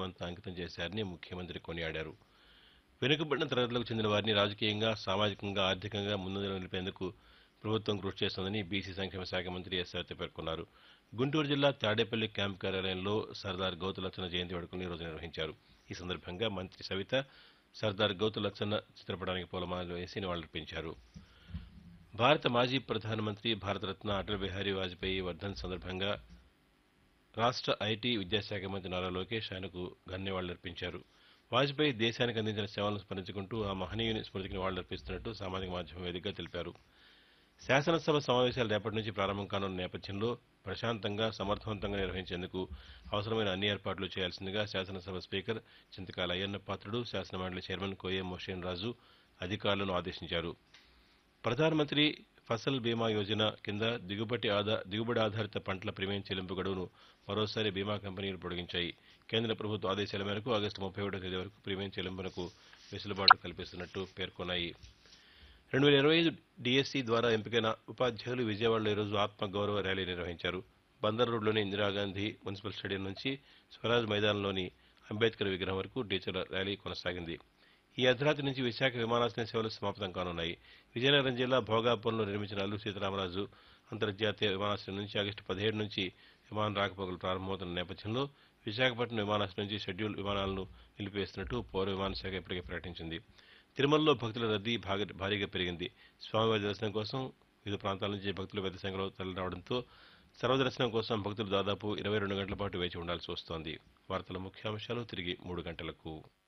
జీవితాన్నంతా అంకితం చేశారని ముఖ్యమంత్రి కొనియాడారు వెనుకబడిన తరగతులకు చెందిన వారిని రాజకీయంగా సామాజికంగా ఆర్థికంగా ముందంజలో నిలిపేందుకు ప్రభుత్వం కృషి చేస్తోందని బీసీ సంక్షేమ శాఖ మంత్రి ఎస్ సవిత పేర్కొన్నారు గుంటూరు జిల్లా తాడేపల్లి క్యాంప్ కార్యాలయంలో సర్దార్ గౌతు లచ్చన్న జయంతి వేడుకలను ఈరోజు నిర్వహించారు ఈ సందర్భంగా మంత్రి సవిత సర్దార్ గౌతు లచ్చన్న చిత్రపటానికి పూలమాలలు వేసి నివాళులర్పించారు భారత మాజీ ప్రధానమంత్రి భారతరత్న అటల్ బిహారీ వాజ్పేయి వర్ధన్ సందర్భంగా రాష్ట్ర ఐటీ విద్యాశాఖ మంత్రి నారా లోకేష్ ఆయనకు ఘన్యవాళులర్పించారు వాజ్పేయి దేశానికి అందించిన సేవలను స్మరించుకుంటూ ఆ మహనీయుని స్మృతికి నివాళులర్పిస్తున్నట్టు సామాజిక మాధ్యమం వేదికగా తెలిపారు శాసనసభ సమావేశాలు రేపటి నుంచి ప్రారంభం కానున్న నేపథ్యంలో ప్రశాంతంగా సమర్థవంతంగా నిర్వహించేందుకు అవసరమైన అన్ని ఏర్పాట్లు చేయాల్సిందిగా శాసనసభ స్పీకర్ చింతకాల అయ్యన్న పాత్రుడు శాసనమండలి చైర్మన్ కోయం మోషేన్ రాజు అధికారులను ఆదేశించారు ప్రధానమంత్రి ఫసల్ బీమా యోజన కింద దిగుబడి ఆధా దిగుబడి ఆధారిత పంటల ప్రీమియం చెల్లింపు గడువును మరోసారి బీమా కంపెనీలు పొడిగించాయి కేంద్ర ప్రభుత్వ ఆదేశాల మేరకు ఆగస్టు ముప్పై ఒకటో తేదీ వరకు ప్రీమియం చెల్లింపునకు వెసులుబాటు కల్పిస్తున్నట్టు పేర్కొన్నాయి రెండు వేల ఇరవై ఐదు డిఎస్సి ద్వారా ఎంపికైన ఉపాధ్యాయులు విజయవాడలో ఈరోజు ఆత్మగౌరవ ర్యాలీ నిర్వహించారు బందర్ రోడ్లోని ఇందిరాగాంధీ మున్సిపల్ స్టేడియం నుంచి స్వరాజ్ మైదానంలోని అంబేద్కర్ విగ్రహం వరకు టీచర్ల ర్యాలీ కొనసాగింది ఈ అర్ధరాత్రి నుంచి విశాఖ విమానాశ్రయ సేవలు సమాప్తం కానున్నాయి విజయనగరం జిల్లా భోగాపురంలో నిర్మించిన అల్లు సీతారామరాజు అంతర్జాతీయ విమానాశ్రయం నుంచి ఆగస్టు పదిహేడు నుంచి విమాన రాకపోకలు ప్రారంభమవుతున్న నేపథ్యంలో విశాఖపట్నం విమానాశ్రయం నుంచి షెడ్యూల్ విమానాలను నిలిపివేస్తున్నట్టు పౌర విమాన శాఖ ఇప్పటికే ప్రకటించింది తిరుమలలో భక్తుల రద్దీ భాగ- భారీగా పెరిగింది స్వామివారి దర్శనం కోసం వివిధ ప్రాంతాల నుంచి భక్తులు పెద్ద సంఖ్యలో తరలిరావడంతో సర్వదర్శనం కోసం భక్తులు దాదాపు ఇరవై రెండు గంటల పాటు వేచి ఉండాల్సి వస్తోంది వార్తల ముఖ్యాంశాలు తిరిగి మూడు గంటలకు